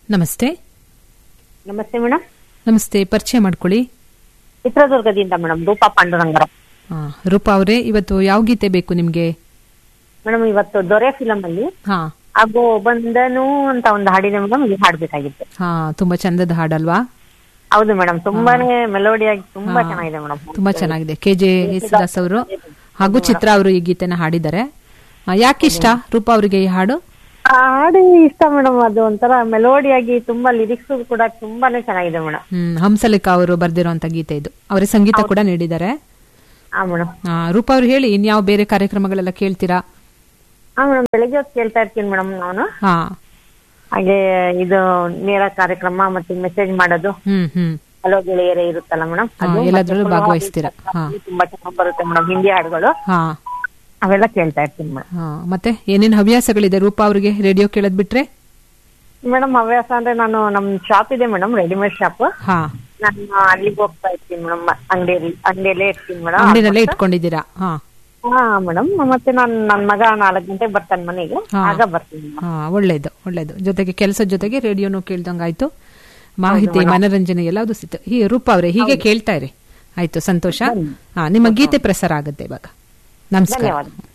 ನಮಸ್ತೆ ನಮಸ್ತೆ ಮೇಡಮ್ ನಮಸ್ತೆ ಪರಿಚಯ ಮಾಡ್ಕೊಳ್ಳಿ ಚಿತ್ರದುರ್ಗದಿಂದ ಮೇಡಮ್ ರೂಪಾ ಪಾಂಡುರಂಗರ ಆ, ರೂಪಾ ಅವರೇ ಇವತ್ತು ಯಾವ ಗೀತೆ ಬೇಕು ನಿಮ್ಗೆ ಮೇಡಮ್ ಇವತ್ತು ದೊರೆ ಫಿಲಂ ಅಲ್ಲಿ ಹಾ ಆಗೋ ಬಂದನು ಅಂತ ಒಂದು ಹಾಡಿದೆ ಮೇಡಮ್ ಇದು ಹಾಡ್ಬೇಕಾಗಿತ್ತು ಹಾ ತುಂಬಾ ಚಂದದ ಹಾಡಲ್ವಾ ಹೌದು ಮೇಡಮ್ ತುಂಬಾನೇ ಮೆಲೋಡಿಯಾಗಿ ತುಂಬಾ ಚೆನ್ನಾಗಿದೆ ಮೇಡಮ್ ತುಂಬಾ ಚೆನ್ನಾಗಿದೆ ಕೆ ಜೆ ಯೇಸುದಾಸ್ ಅವರು ಹಾಗೂ ಚಿತ್ರ ಅವರು ಈ ಗೀತೆನ ಹಾಡಿದ್ದಾರೆ ಆ, ಯಾಕಿಷ್ಟ ರೂಪಾ ಅವರಿಗೆ ಈ ಹಾಡು ಆ ಹಾಡು ಇಷ್ಟ ಮೇಡಮ್ ಅದು ಒಂಥರ ಮೆಲೋಡಿಯಾಗಿ ತುಂಬಾ ಲಿರಿಕ್ಸ್ ಕೂಡ ತುಂಬಾನೇ ಚೆನ್ನಾಗಿದೆ ಮೇಡಮ್ ಹ್ಮ್ ಹಂಸಲೇಖ ಅವರು ಬರ್ದಿರುವಂತ ಗೀತೆ ಇದು ಅವರೇ ಸಂಗೀತ ಕೂಡ ನೀಡಿದ್ದಾರೆ ಹಾ ಮೇಡಮ್ ಆ, ರೂಪಾ ಅವ್ರು ಹೇಳಿ ಇನ್ಯಾವ ಬೇರೆ ಕಾರ್ಯಕ್ರಮಗಳೆಲ್ಲ ಕೇಳ್ತೀರಾ ಹಾ ಮೇಡಮ್ ಬೆಳಿಗ್ಗೆ ಹೊತ್ತು ಕೇಳ್ತಾ ಇರ್ತೀನಿ ಮೇಡಮ್ ನಾನು ಹಾ ಹಾಗೆ ಇದು ನೇರ ಕಾರ್ಯಕ್ರಮ ಮತ್ತೆ ಮೆಸೇಜ್ ಮಾಡೋದು ಹ್ಮ್ ಹ್ಮ್ ಹಲೋ ಗೆಳೆಯರೇ ಇರುತ್ತಲ್ಲ ಮೇಡಮ್ ಹಾ, ಎಲ್ಲದ್ರಲ್ಲೂ ಭಾಗವಹಿಸ್ತೀರಾ ಹಾ ತುಂಬಾ ಚೆನ್ನಾಗಿ ಬರುತ್ತೆ ಮೇಡಮ್ ಹಿಂದಿ ಹಾಡುಗಳು ಹಾ ಅವೆಲ್ಲ ಕೇಳ್ತಾ ಇರ್ತೀನಿ ಮೇಡಮ್ ಹಾ ಮತ್ತೆ ಏನೇನ್ ಹವ್ಯಾಸಗಳಿದೆ ರೂಪಾ ಅವ್ರಿಗೆ ರೇಡಿಯೋ ಕೇಳೋದ್ ಬಿಟ್ರೆ ಮೇಡಮ್ ಹವ್ಯಾಸ ಅಂದ್ರೆ ನಾನು ನಮ್ ಶಾಪ್ ಇದೆ ಮೇಡಮ್ ರೆಡಿಮೇಡ್ ಶಾಪ್ ಹಾ ನಾನು ಅಲ್ಲಿಗೆ ಹೋಗ್ತಾ ಇರ್ತೀನಿ ಮೇಡಮ್ ಅಂಗಡಿಯಲ್ಲಿ ಅಂಗಡಿಯಲ್ಲೇ ಇರ್ತೀನಿ ಮೇಡಮ್ ಅಂಗಡಿನಲ್ಲೇ ಇಟ್ಕೊಂಡಿದ್ದೀರಾ ಹಾ ಹಾ ಮೇಡಮ್ ಮತ್ತೆ ನಾನು ನನ್ ಮಗ ನಾಲ್ಕು ಗಂಟೆಗೆ ಬರ್ತಾನೆ ಮನೆಗೆ ಹಾ. ಆಗ ಬರ್ತೀನಿ madam. ಹಾ ಒಳ್ಳೇದು ಒಳ್ಳೇದು ಜೊತೆಗೆ ಕೆಲಸದ ಜೊತೆಗೆ ರೇಡಿಯೋನು ಕೇಳ್ದಂಗಾಯ್ತು ಮಾಹಿತಿ ಮನರಂಜನೆ ಎಲ್ಲದು ಸಿಕ್ತು ಹೀ ರೂಪಾ ಅವರೇ ಹೀಗೆ ಕೇಳ್ತಾ ಇರಿ ಆಯ್ತು ಸಂತೋಷ ಹಾ ನಿಮ್ಮ ಗೀತೆ ಪ್ರಸಾರ ಆಗುತ್ತೆ ಇವಾಗ ನಮಸ್ಕಾರ ಧನ್ಯವಾದ